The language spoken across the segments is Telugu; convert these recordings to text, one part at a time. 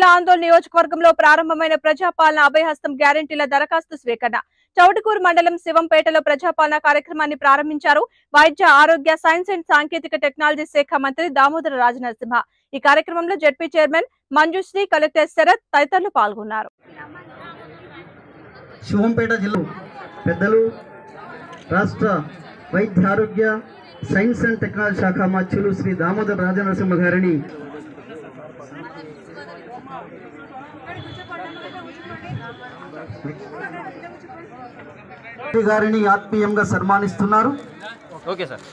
జిల్లా ఆందోళన నియోజకవర్గంలో ప్రారంభమైన ప్రజాపాలన అభయహస్తం గ్యారంటీల దరఖాస్తు స్వీకరణ చౌటుకూరు మండలం శివంపేటలో ప్రజాపాలన కార్యక్రమాన్ని ప్రారంభించారు వైద్య ఆరోగ్య సైన్స్ అండ్ సాంకేతిక టెక్నాలజీ శాఖ మంత్రి దామోదర రాజనరసింహ ఈ కార్యక్రమంలో ZP chairman Manjusri collector Sarath తదితరులు పాల్గొన్నారు శివంపేట జిల్లా పెద్దలు రాష్ట్ర వైద్య ఆరోగ్య సైన్స్ అండ్ టెక్నాలజీ శాఖ మధ్యులు శ్రీ దామోదర్ రాజనరసింహ గారిని గారిని ఆత్మీయంగా సన్మానిస్తున్నారు ఓకే సార్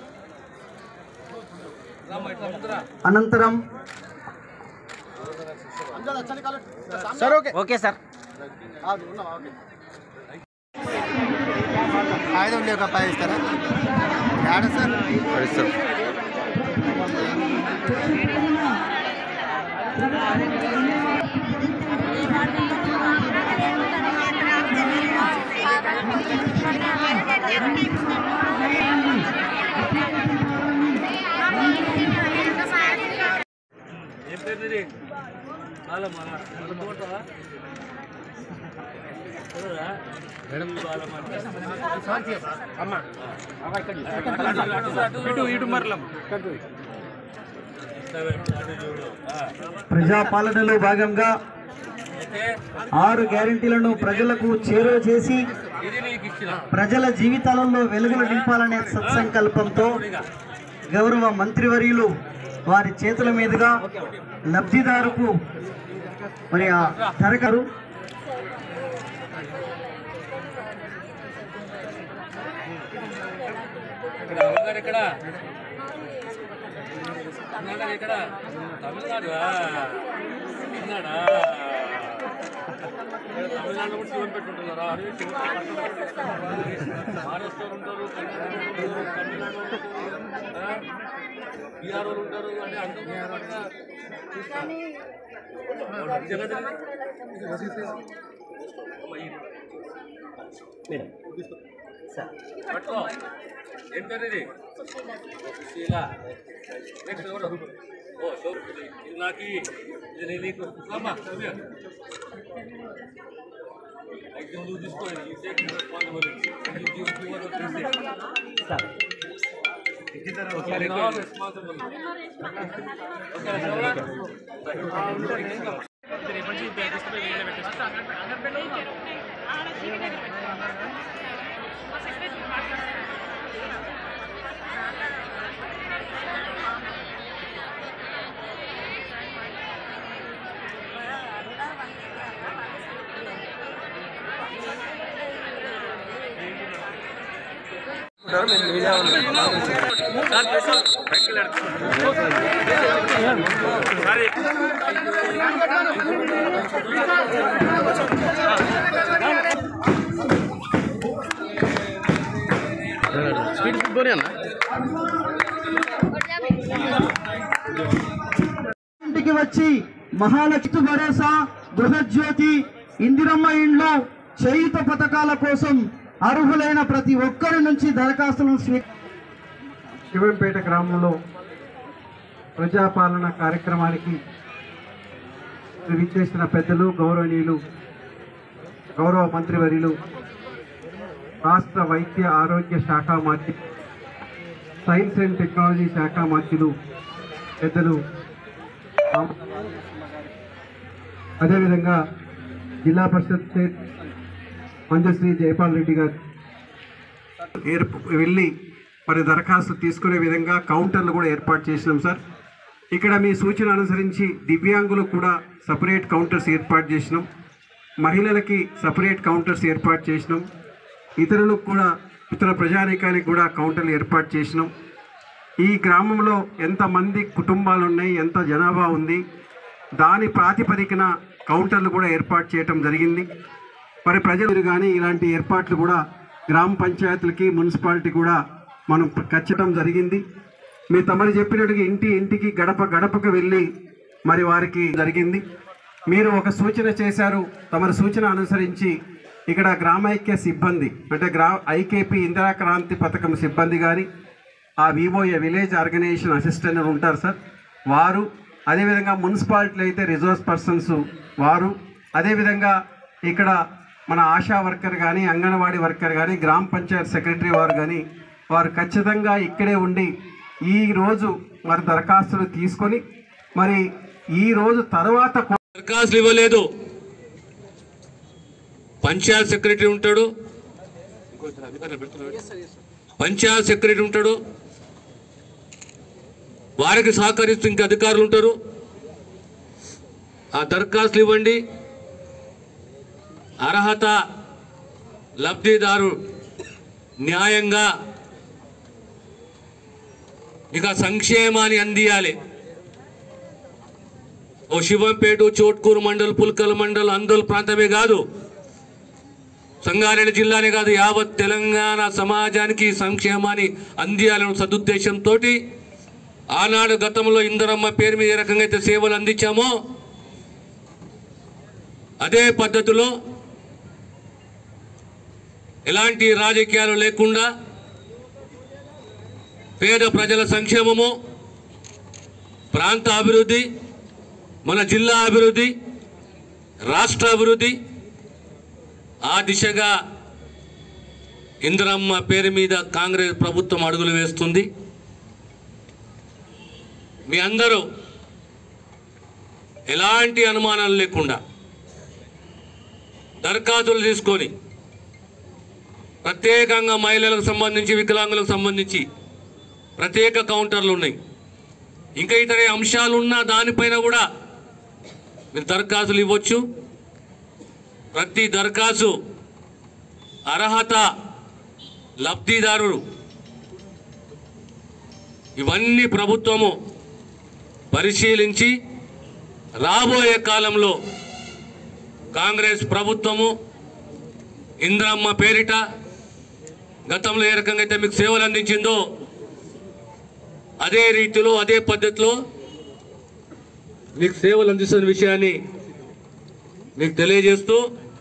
అనంతరం సార్ ఓకే ఓకే సార్ ఐదు ఉండే ఒక పది ఇస్తారా ఏడ సార్ సార్ ఇటు ఇటు మరలం ప్రజాపాలనలో భాగంగా ఆరు గ్యారెంటీలను ప్రజలకు చేరువ చేసి ప్రజల జీవితాలలో వెలుగులు నింపాలనే సత్సంకల్పంతో గౌరవ మంత్రివర్యులు వారి చేతుల మీదుగా లబ్ధిదారుకు మరి ఆ ధరకరు ఇక్కడ అమ్మగారు ఎక్కడ అమ్మగారు ఎక్కడ తమిళనాడు తమిళనాడా తమిళనాడు కూడా శివన్ పెట్టుకుంటున్నారా అదే శివన్ మహారాష్ట్ర ఉంటారు తమిళనాడు బీహార్ వాళ్ళు ఉంటారు అంటే అందరూ పట్టుకో ఏం పేరు ఇది సుశీల నెక్స్ట్ ఎవరు ఓ సో ఇది నాకు ఇయ్యి. ఇది నేను నీకు అమ్మా సమయ ఎగ్జామ్ నువ్వు తీసుకో ఈ take responsibility you give give other things ఒకసారి రెస్పాన్సిబుల్ ఓకే స్పీడ్ ఫుట్బాల్ అన్న ఇంటికి వచ్చి మహాలక్ష్మి భరోసా గృహజ్యోతి ఇందిరమ్మ ఇండ్లు చేయుత పథకాల కోసం అర్హులైన ప్రతి ఒక్కరి నుంచి దరఖాస్తులను స్వీ శివంపేట గ్రామంలో ప్రజాపాలన కార్యక్రమానికి విచ్చేసిన పెద్దలు గౌరవనీయులు గౌరవ మంత్రివర్యులు రాష్ట్ర వైద్య ఆరోగ్య శాఖ మంత్రి సైన్స్ అండ్ టెక్నాలజీ శాఖ మంత్రులు పెద్దలు అదేవిధంగా జిల్లా పరిషత్ చైర్ మంజశ్రీ జయపాల్ రెడ్డి గారు ఏర్ప వెళ్ళి మరి దరఖాస్తు తీసుకునే విధంగా కౌంటర్లు కూడా ఏర్పాటు చేసినాం సార్ ఇక్కడ మీ సూచన అనుసరించి దివ్యాంగులకు కూడా సపరేట్ కౌంటర్స్ ఏర్పాటు చేసినాం మహిళలకి సపరేట్ కౌంటర్స్ ఏర్పాటు చేసినాం ఇతరులకు కూడా ఇతర ప్రజానీకానికి కూడా కౌంటర్లు ఏర్పాటు చేసినాం ఈ గ్రామంలో ఎంతమంది కుటుంబాలు ఉన్నాయి ఎంత జనాభా ఉంది దాని ప్రాతిపదికన కౌంటర్లు కూడా ఏర్పాటు చేయటం జరిగింది మరి ప్రజలు కానీ ఇలాంటి ఏర్పాట్లు కూడా గ్రామ పంచాయతీలకి మున్సిపాలిటీ కూడా మనం కచ్చటం జరిగింది మీ తమరు చెప్పినట్టుగా ఇంటి ఇంటికి గడప గడపకు వెళ్ళి మరి వారికి జరిగింది మీరు ఒక సూచన చేశారు తమరి సూచన అనుసరించి ఇక్కడ గ్రామైక్య సిబ్బంది అంటే గ్రా ఐకేపీ ఇందిరా క్రాంతి పథకం సిబ్బంది కానీ ఆ వివోఏ విలేజ్ ఆర్గనైజేషన్ అసిస్టెంట్ ఉంటారు సార్ వారు అదేవిధంగా మున్సిపాలిటీలో అయితే రిజోర్స్ పర్సన్స్ వారు అదేవిధంగా ఇక్కడ మన ఆశా వర్కర్ కానీ అంగన్వాడీ వర్కర్ కానీ గ్రామ పంచాయత్ సెక్రటరీ వారు కానీ వారు ఖచ్చితంగా ఇక్కడే ఉండి ఈ రోజు మరి దరఖాస్తులు తీసుకొని మరి ఈ రోజు తర్వాత కూ- దరఖాస్తులు ఇవ్వలేదు పంచాయత్ సెక్రటరీ ఉంటాడు పంచాయత్ సెక్రటరీ ఉంటాడు వారికి సహకరిస్తూ ఇంకా అధికారులు ఉంటారు ఆ దరఖాస్తులు ఇవ్వండి అర్హత లబ్ధిదారు న్యాయంగా ఇక సంక్షేమాన్ని అందియాలి ఓ శివంపేట చోట్కూరు మండల్ పుల్కల్ మండల్ అందోల్ ప్రాంతమే కాదు సంగారెడ్డి జిల్లానే కాదు యావత్ తెలంగాణ సమాజానికి సంక్షేమాన్ని అందియాలనే సదుద్దేశంతో ఆనాడు గతంలో ఇందరమ్మ పేరు మీద ఏ రకంగా అయితే సేవలు అందించామో అదే పద్ధతిలో ఎలాంటి రాజకీయాలు లేకుండా పేద ప్రజల సంక్షేమము ప్రాంత అభివృద్ధి మన జిల్లా అభివృద్ధి రాష్ట్ర అభివృద్ధి ఆ దిశగా ఇందిరమ్మ పేరు మీద కాంగ్రెస్ ప్రభుత్వం అడుగులు వేస్తుంది మీ అందరూ ఎలాంటి అనుమానాలు లేకుండా దరఖాస్తులు తీసుకొని ప్రత్యేకంగా మహిళలకు సంబంధించి వికలాంగులకు సంబంధించి ప్రత్యేక కౌంటర్లు ఉన్నాయి ఇంకా ఇతర అంశాలు ఉన్న దానిపైన కూడా మీరు దరఖాస్తులు ఇవ్వచ్చు ప్రతి దరఖాస్తు అర్హత లబ్ధిదారులు ఇవన్నీ ప్రభుత్వము పరిశీలించి రాబోయే కాలంలో కాంగ్రెస్ ప్రభుత్వము ఇంద్రమ్మ పేరిట గతంలో ఏ రకంగా అయితే మీకు సేవలు అందించిందో అదే రీతిలో అదే పద్ధతిలో మీకు సేవలు అందిస్తున్న విషయాన్ని మీకు తెలియజేస్తూ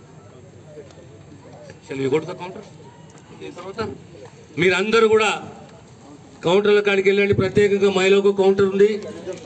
Shall we go to the counter? దీని తర్వాత మీరందరూ కూడా కౌంటర్ల కాడికి వెళ్ళండి ప్రత్యేకంగా మహిళకు కౌంటర్ ఉంది